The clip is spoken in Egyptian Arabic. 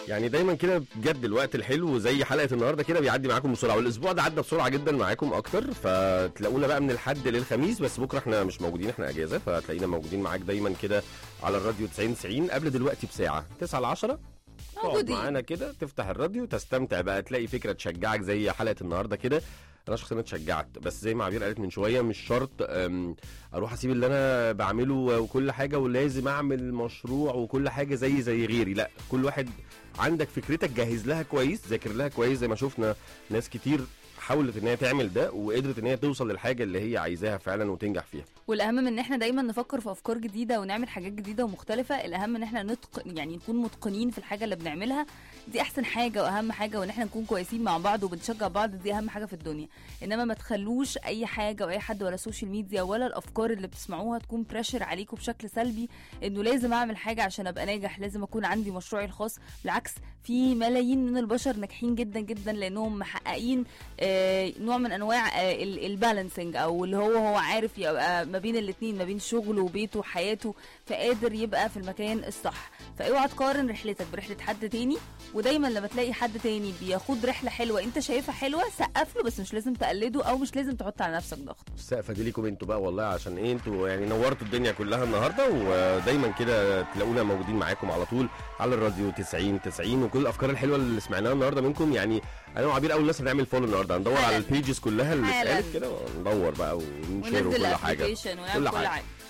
يعني دايما كده بجد الوقت الحلو زي حلقه النهارده كده بيعدي معاكم بسرعه والاسبوع ده عدى بسرعه جدا معاكم اكتر فتلاقونا بقى من الحد للخميس بس بكره احنا مش موجودين احنا اجازه فتلاقينا موجودين معاك دايما كده على الراديو 90 90 قبل دلوقتي بساعه 9 ل 10 تقعد موجودين. معانا كده تفتح الراديو تستمتع بقى تلاقي فكره تشجعك زي حلقه النهارده كده انا شخصيا اتشجعت بس زي ما عبير قالت من شويه مش شرط أم، اروح اسيب اللي انا بعمله وكل حاجه ولازم اعمل مشروع وكل حاجه زي زي غيري لا كل واحد عندك فكرتك جهز لها كويس ذاكر لها كويس زي ما شفنا ناس كتير حاولت ان هي تعمل ده وقدرت ان هي توصل للحاجه اللي هي عايزاها فعلا وتنجح فيها والاهم من ان احنا دايما نفكر في افكار جديده ونعمل حاجات جديده ومختلفه الاهم ان احنا نتق... يعني نكون متقنين في الحاجه اللي بنعملها دي احسن حاجه واهم حاجه وان احنا نكون كويسين مع بعض وبنشجع بعض دي اهم حاجه في الدنيا انما ما تخلوش اي حاجه واي حد ولا السوشيال ميديا ولا الافكار اللي بتسمعوها تكون بريشر عليكم بشكل سلبي انه لازم اعمل حاجه عشان ابقى ناجح لازم اكون عندي مشروعي الخاص بالعكس في ملايين من البشر ناجحين جدا جدا لانهم محققين آه، نوع من انواع آه، ال- البالانسنج او اللي هو هو عارف يبقى ما بين الاثنين ما بين شغله وبيته وحياته فقادر يبقى في المكان الصح فاوعى تقارن رحلتك برحله حد تاني ودايما لما تلاقي حد تاني بياخد رحله حلوه انت شايفها حلوه سقف له بس مش لازم تقلده او مش لازم تحط على نفسك ضغط السقفه دي ليكم انتوا بقى والله عشان ايه انتوا يعني نورتوا الدنيا كلها النهارده ودايما كده تلاقونا موجودين معاكم على طول على الراديو 90 90 وكل الافكار الحلوه اللي سمعناها النهارده منكم يعني انا وعبير اول ناس هنعمل فولو النهارده هندور حالا. على البيجز كلها اللي حالا. اتقالت كده وندور بقى ونشير وننزل وكل حاجه الابلكيشن كل ونعمل كل حاجه حاجه